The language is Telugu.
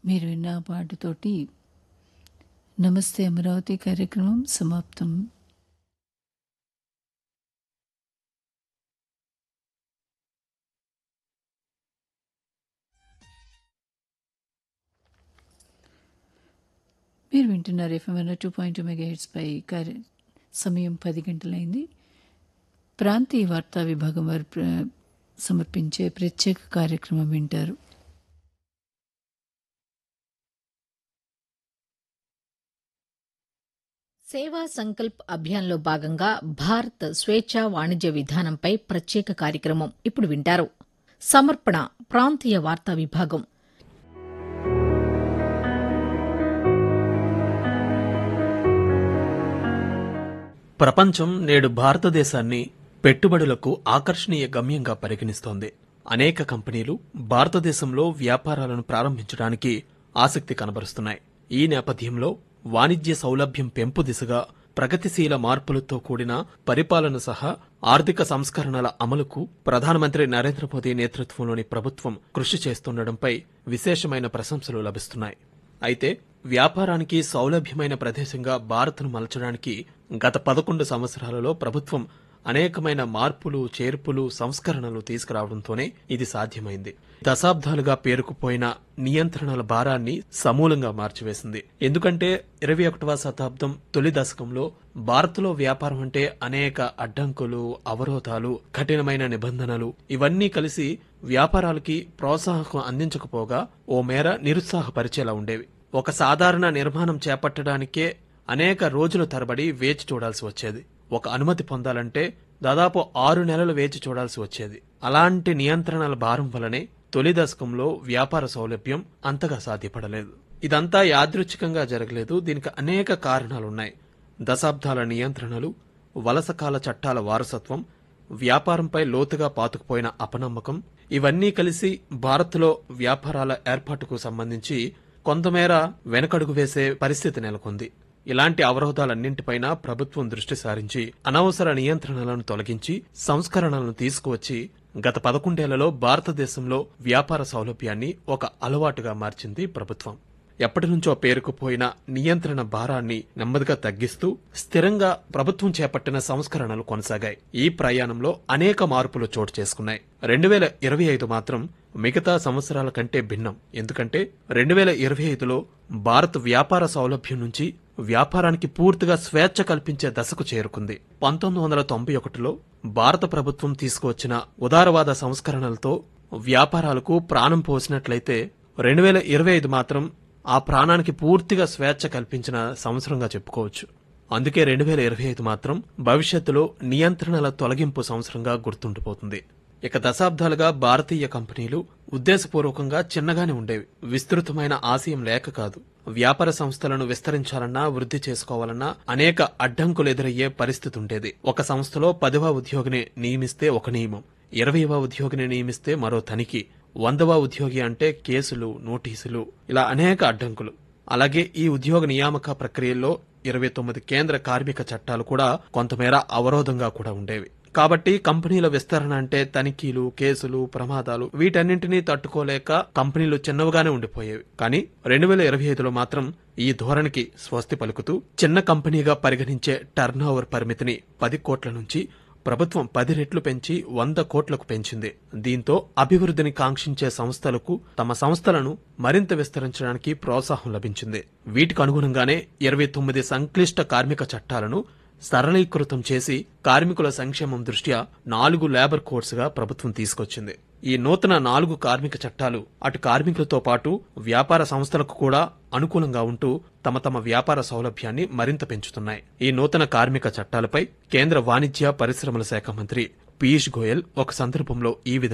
మీరు విన్న ఆ పాటతోటి నమస్తే అమరావతి కార్యక్రమం సమాప్తం మీరు వింటున్నారు ఎఫ్ఎం టూ పాయింట్ మెగా పై కార్య సమయం పది గంటలైంది ప్రాంతీయ వార్తా విభాగం వారు ప్ర- సమర్పించే ప్రత్యేక కార్యక్రమం వింటారు సేవా సంకల్ప్ అభియాన్లో భాగంగా భారత్ స్వేచ్ఛా వాణిజ్య విధానంపై ప్రత్యేక కార్యక్రమం ఇప్పుడు వింటారు సమర్పణ ప్రాంతీయ వార్తా విభాగం ప్రపంచం నేడు భారతదేశాన్ని పెట్టుబడులకు ఆకర్షణీయ గమ్యంగా పరిగణిస్తోంది అనేక కంపెనీలు భారతదేశంలో వ్యాపారాలను ప్రారంభించడానికి ఆసక్తి కనబరుస్తున్నాయి ఈ నేపథ్యంలో వాణిజ్య సౌలభ్యం పెంపు దిశగా ప్రగతిశీల మార్పులతో కూడిన పరిపాలన సహా ఆర్థిక సంస్కరణల అమలుకు ప్రధానమంత్రి నరేంద్ర మోదీ నేతృత్వంలోని ప్రభుత్వం కృషి చేస్తుండటంపై విశేషమైన ప్రశంసలు లభిస్తున్నాయి అయితే వ్యాపారానికి సౌలభ్యమైన ప్రదేశంగా భారత్ను మలచడానికి గత పదకొండు సంవత్సరాలలో ప్రభుత్వం అనేకమైన మార్పులు చేర్పులు సంస్కరణలు తీసుకురావడంతోనే ఇది సాధ్యమైంది దశాబ్దాలుగా పేరుకుపోయిన నియంత్రణల భారాన్ని సమూలంగా మార్చివేసింది ఎందుకంటే ఇరవై ఒకటవ శతాబ్దం తొలి దశకంలో భారత్లో వ్యాపారం అంటే అనేక అడ్డంకులు అవరోధాలు కఠినమైన నిబంధనలు ఇవన్నీ కలిసి వ్యాపారాలకి ప్రోత్సాహకం అందించకపోగా ఓ మేర నిరుత్సాహపరిచేలా ఉండేవి ఒక సాధారణ నిర్మాణం చేపట్టడానికే అనేక రోజుల తరబడి వేచి చూడాల్సి వచ్చేది ఒక అనుమతి పొందాలంటే దాదాపు ఆరు నెలలు వేచి చూడాల్సి వచ్చేది అలాంటి నియంత్రణల భారం వల్లనే తొలి దశకంలో వ్యాపార సౌలభ్యం అంతగా సాధ్యపడలేదు ఇదంతా యాదృచ్ఛికంగా జరగలేదు దీనికి అనేక కారణాలున్నాయి దశాబ్దాల నియంత్రణలు వలసకాల చట్టాల వారసత్వం వ్యాపారంపై లోతుగా పాతుకుపోయిన అపనమ్మకం ఇవన్నీ కలిసి భారత్లో వ్యాపారాల ఏర్పాటుకు సంబంధించి కొంతమేర వెనకడుగు వేసే పరిస్థితి నెలకొంది ఇలాంటి అవరోధాలన్నింటిపైన ప్రభుత్వం దృష్టి సారించి అనవసర నియంత్రణలను తొలగించి సంస్కరణలను తీసుకువచ్చి గత పదకొండేళ్లలో భారతదేశంలో వ్యాపార సౌలభ్యాన్ని ఒక అలవాటుగా మార్చింది ప్రభుత్వం ఎప్పటి నుంచో పేరుకుపోయిన నియంత్రణ భారాన్ని నెమ్మదిగా తగ్గిస్తూ స్థిరంగా ప్రభుత్వం చేపట్టిన సంస్కరణలు కొనసాగాయి ఈ ప్రయాణంలో అనేక మార్పులు చోటు చేసుకున్నాయి రెండు వేల ఇరవై ఐదు మాత్రం మిగతా సంవత్సరాల కంటే భిన్నం ఎందుకంటే రెండు వేల ఇరవై ఐదులో భారత్ వ్యాపార సౌలభ్యం నుంచి వ్యాపారానికి పూర్తిగా స్వేచ్ఛ కల్పించే దశకు చేరుకుంది పంతొమ్మిది వందల తొంభై ఒకటిలో భారత ప్రభుత్వం తీసుకువచ్చిన ఉదారవాద సంస్కరణలతో వ్యాపారాలకు ప్రాణం పోసినట్లయితే రెండు వేల ఇరవై ఐదు మాత్రం ఆ ప్రాణానికి పూర్తిగా స్వేచ్ఛ కల్పించిన సంవత్సరంగా చెప్పుకోవచ్చు అందుకే రెండు వేల ఇరవై ఐదు మాత్రం భవిష్యత్తులో నియంత్రణల తొలగింపు సంవత్సరంగా గుర్తుండిపోతుంది ఇక దశాబ్దాలుగా భారతీయ కంపెనీలు ఉద్దేశపూర్వకంగా చిన్నగానే ఉండేవి విస్తృతమైన ఆశయం లేక కాదు వ్యాపార సంస్థలను విస్తరించాలన్నా వృద్ధి చేసుకోవాలన్నా అనేక అడ్డంకులు ఎదురయ్యే పరిస్థితి ఉండేది ఒక సంస్థలో పదవ ఉద్యోగిని నియమిస్తే ఒక నియమం ఇరవైవ ఉద్యోగిని నియమిస్తే మరో తనిఖీ వందవ ఉద్యోగి అంటే కేసులు నోటీసులు ఇలా అనేక అడ్డంకులు అలాగే ఈ ఉద్యోగ నియామక ప్రక్రియలో ఇరవై తొమ్మిది కేంద్ర కార్మిక చట్టాలు కూడా కొంతమేర అవరోధంగా కూడా ఉండేవి కాబట్టి కంపెనీల విస్తరణ అంటే తనిఖీలు కేసులు ప్రమాదాలు వీటన్నింటినీ తట్టుకోలేక కంపెనీలు చిన్నవిగానే ఉండిపోయేవి కానీ రెండు వేల ఇరవై ఐదులో మాత్రం ఈ ధోరణికి స్వస్తి పలుకుతూ చిన్న కంపెనీగా పరిగణించే టర్న్ పరిమితిని పది కోట్ల నుంచి ప్రభుత్వం పది రెట్లు పెంచి వంద కోట్లకు పెంచింది దీంతో అభివృద్ధిని కాంక్షించే సంస్థలకు తమ సంస్థలను మరింత విస్తరించడానికి ప్రోత్సాహం లభించింది వీటికి అనుగుణంగానే ఇరవై తొమ్మిది సంక్లిష్ట కార్మిక చట్టాలను సరళీకృతం చేసి కార్మికుల సంక్షేమం దృష్ట్యా నాలుగు లేబర్ కోడ్స్గా ప్రభుత్వం తీసుకొచ్చింది ఈ నూతన నాలుగు కార్మిక చట్టాలు అటు కార్మికులతో పాటు వ్యాపార సంస్థలకు కూడా అనుకూలంగా ఉంటూ తమ తమ వ్యాపార సౌలభ్యాన్ని మరింత పెంచుతున్నాయి ఈ నూతన కార్మిక చట్టాలపై కేంద్ర వాణిజ్య పరిశ్రమల శాఖ మంత్రి పీయూష్ గోయల్ ఒక సందర్భంలో ఈ విధంగా